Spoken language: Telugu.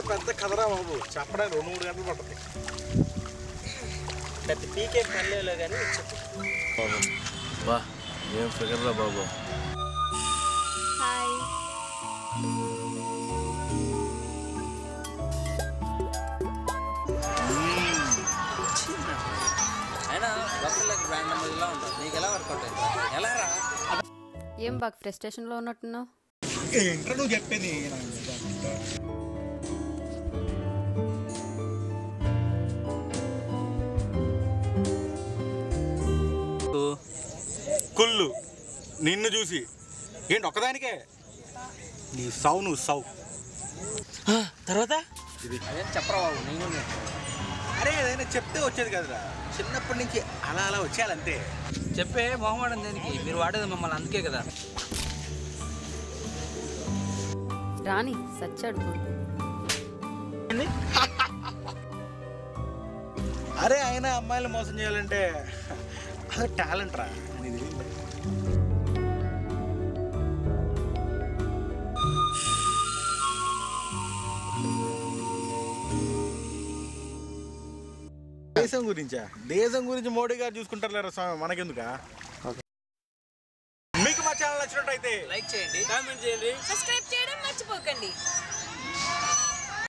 పెద్ద కథరా బాబు చెప్పడానికి రెండు మూడు గంటలు పడుతుంది పెద్ద పీకే పల్లెలో కానీ చెప్పు బాబు వా ఏం ఫిగర్ రా బాబు హాయ్ అయినా బస్సులకు ర్యాండమ్ ఇలా ఉంటుంది నీకు ఎలా వర్కౌట్ అవుతుంది ఎలా రా ఏం బాగా ఫ్రస్ట్రేషన్లో ఉన్నట్టున్నావు ఏంట్రా నువ్వు చెప్పేది కుళ్ళు నిన్ను చూసి ఏంటి ఒక్కదానికే నీ సౌ నువ్వు సౌ తర్వాత అదేం చెప్పరా బాబు నేను అరే ఏదైనా చెప్తే వచ్చేది కదరా చిన్నప్పటి నుంచి అలా అలా వచ్చేయాలంతే చెప్పే మొహమాటం దేనికి మీరు వాడేది మమ్మల్ని అందుకే కదా రాని సచ్చాడు అరే అయినా అమ్మాయిలు మోసం చేయాలంటే అదే టాలెంట్ రా నీది దేశం గురించా దేశం గురించి మోడీ గారు చూసుకుంటారు లేరా స్వామి మనకెందుకా మీకు మా ఛానల్ నచ్చినట్టయితే లైక్ చేయండి కామెంట్ చేయండి సబ్స్క్రైబ్ చేయడం మర్చిపోకండి